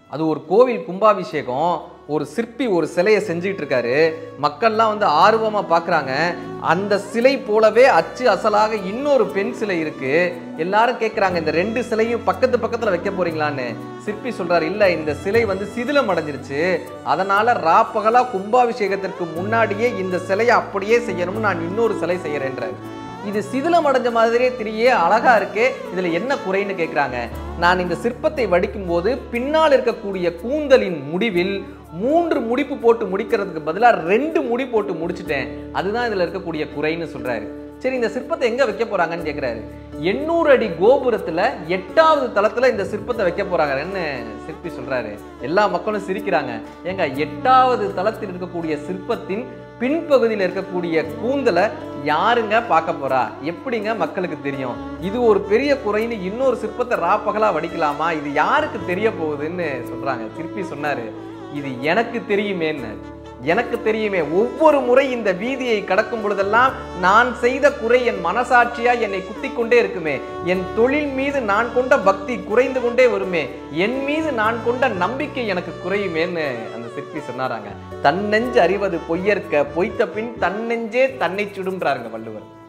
அது ஒரு கோவில் கும்பாபிஷேகம் ஒரு சிற்பி ஒரு சிலையை செஞ்சுட்டு இருக்காரு மக்கள்லாம் வந்து ஆர்வமா பார்க்கறாங்க அந்த சிலை போலவே அச்சு அசலாக இன்னொரு பெண் சிலை இருக்கு எல்லாரும் கேட்குறாங்க இந்த ரெண்டு சிலையும் பக்கத்து பக்கத்துல வைக்க போறீங்களான்னு சிற்பி சொல்றாரு இல்ல இந்த சிலை வந்து சிதிலம் அடைஞ்சிருச்சு அதனால ராப்பகலா கும்பாபிஷேகத்திற்கு முன்னாடியே இந்த சிலையை அப்படியே செய்யணும்னு நான் இன்னொரு சிலை செய்யறேன்றாரு இது சிதிலம் அடைஞ்ச மாதிரியே தெரிய அழகா இருக்கே இதுல என்ன குறைன்னு கேக்குறாங்க நான் இந்த சிற்பத்தை வடிக்கும் போது பின்னால் இருக்கக்கூடிய கூந்தலின் முடிவில் மூன்று முடிப்பு போட்டு முடிக்கிறதுக்கு பதிலாக ரெண்டு முடி போட்டு முடிச்சிட்டேன் அதுதான் இதுல இருக்கக்கூடிய குறைன்னு சொல்றாரு சரி இந்த சிற்பத்தை எங்க வைக்க போறாங்கன்னு கேக்குறாரு எண்ணூறு அடி கோபுரத்துல எட்டாவது தளத்துல இந்த சிற்பத்தை வைக்க போறாங்கன்னு சிற்பி சொல்றாரு எல்லா மக்களும் சிரிக்கிறாங்க ஏங்க எட்டாவது தளத்தில் இருக்கக்கூடிய சிற்பத்தின் பின்பகுதியில் இருக்கக்கூடிய கூந்தலை யாருங்க பார்க்க போறா எப்படிங்க மக்களுக்கு தெரியும் இது ஒரு பெரிய குறைன்னு இன்னொரு சிற்பத்தை ராப்பகலா வடிக்கலாமா இது யாருக்கு தெரிய போகுதுன்னு சொல்றாங்க சிற்பி சொன்னாரு இது எனக்கு தெரியுமேன்னு எனக்கு தெரியுமே ஒவ்வொரு முறை இந்த வீதியை கடக்கும் பொழுதெல்லாம் நான் செய்த குறை என் மனசாட்சியா என்னை குத்திக் கொண்டே இருக்குமே என் தொழில் மீது நான் கொண்ட பக்தி குறைந்து கொண்டே வருமே என் மீது நான் கொண்ட நம்பிக்கை எனக்கு குறையுமேன்னு அந்த சிற்பி சொன்னாராங்க தன்னெஞ்சு அறிவது பொய்யற்க பொய்த்த பின் தன்னெஞ்சே தன்னை சுடுன்றாருங்க வள்ளுவர்